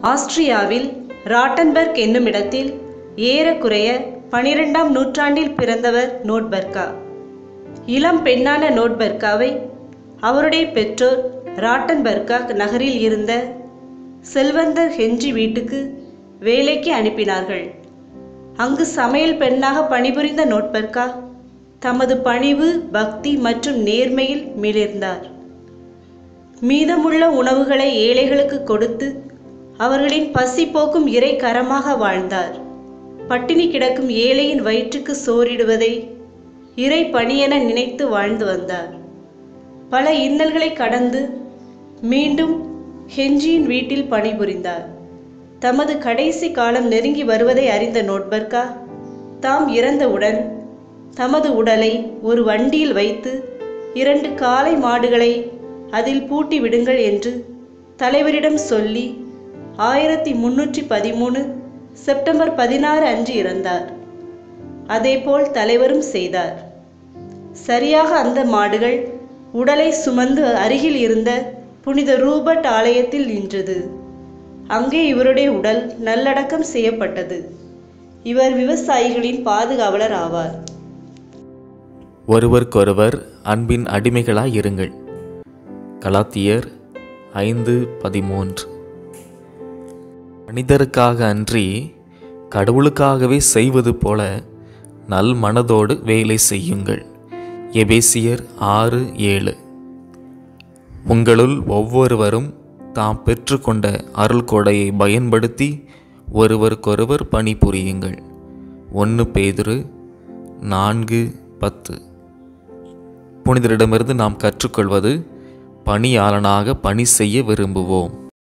ஆஸ்திரியாவில் ராட்டன்பர்க் என்னும் இடத்தில் ஏறக்குறைய பனிரெண்டாம் நூற்றாண்டில் பிறந்தவர் நோட்பர்கா இளம் பெண்ணான நோட்பர்காவை அவருடைய பெற்றோர் ராட்டன்பர்கா நகரில் இருந்த செல்வந்தர் ஹென்றி வீட்டுக்கு வேலைக்கு அனுப்பினார்கள் அங்கு சமையல் பெண்ணாக பணிபுரிந்த நோட்பர்கா தமது பணிவு பக்தி மற்றும் நேர்மையில் மிளிர்ந்தார் மீதமுள்ள உணவுகளை ஏழைகளுக்கு கொடுத்து அவர்களின் பசி போக்கும் இறை கரமாக வாழ்ந்தார் பட்டினி கிடக்கும் ஏழையின் வயிற்றுக்கு சோறிடுவதை இறை பணியென நினைத்து வாழ்ந்து வந்தார் பல இன்னல்களை கடந்து மீண்டும் ஹென்றியின் வீட்டில் பணிபுரிந்தார் தமது கடைசி காலம் நெருங்கி வருவதை அறிந்த நோட்பர்கா தாம் இறந்தவுடன் தமது உடலை ஒரு வண்டியில் வைத்து இரண்டு காளை மாடுகளை அதில் பூட்டி விடுங்கள் என்று தலைவரிடம் சொல்லி ஆயிரத்தி முன்னூற்றி பதிமூணு செப்டம்பர் பதினாறு அன்று இறந்தார் அதேபோல் தலைவரும் செய்தார் சரியாக அந்த மாடுகள் உடலை சுமந்து அருகில் இருந்த புனித ரூபர்ட் ஆலயத்தில் நின்றது அங்கே இவருடைய உடல் நல்லடக்கம் செய்யப்பட்டது இவர் விவசாயிகளின் பாதுகாவலர் ஆவார் ஒருவருக்கொருவர் அன்பின் அடிமைகளாய் இருங்கள் கலாத்தியர் ஐந்து பதிமூன்று மனிதருக்காக அன்றி கடவுளுக்காகவே செய்வது போல நல் மனதோடு வேலை செய்யுங்கள் எபேசியர் ஆறு ஏழு உங்களுள் ஒவ்வொருவரும் தாம் பெற்றுக்கொண்ட அருள் கொடையை பயன்படுத்தி ஒருவருக்கொருவர் பணிபுரியுங்கள் ஒன்று பேதுரு நான்கு பத்து புனிதரிடமிருந்து நாம் கற்றுக்கொள்வது பணியாளனாக பணி செய்ய விரும்புவோம்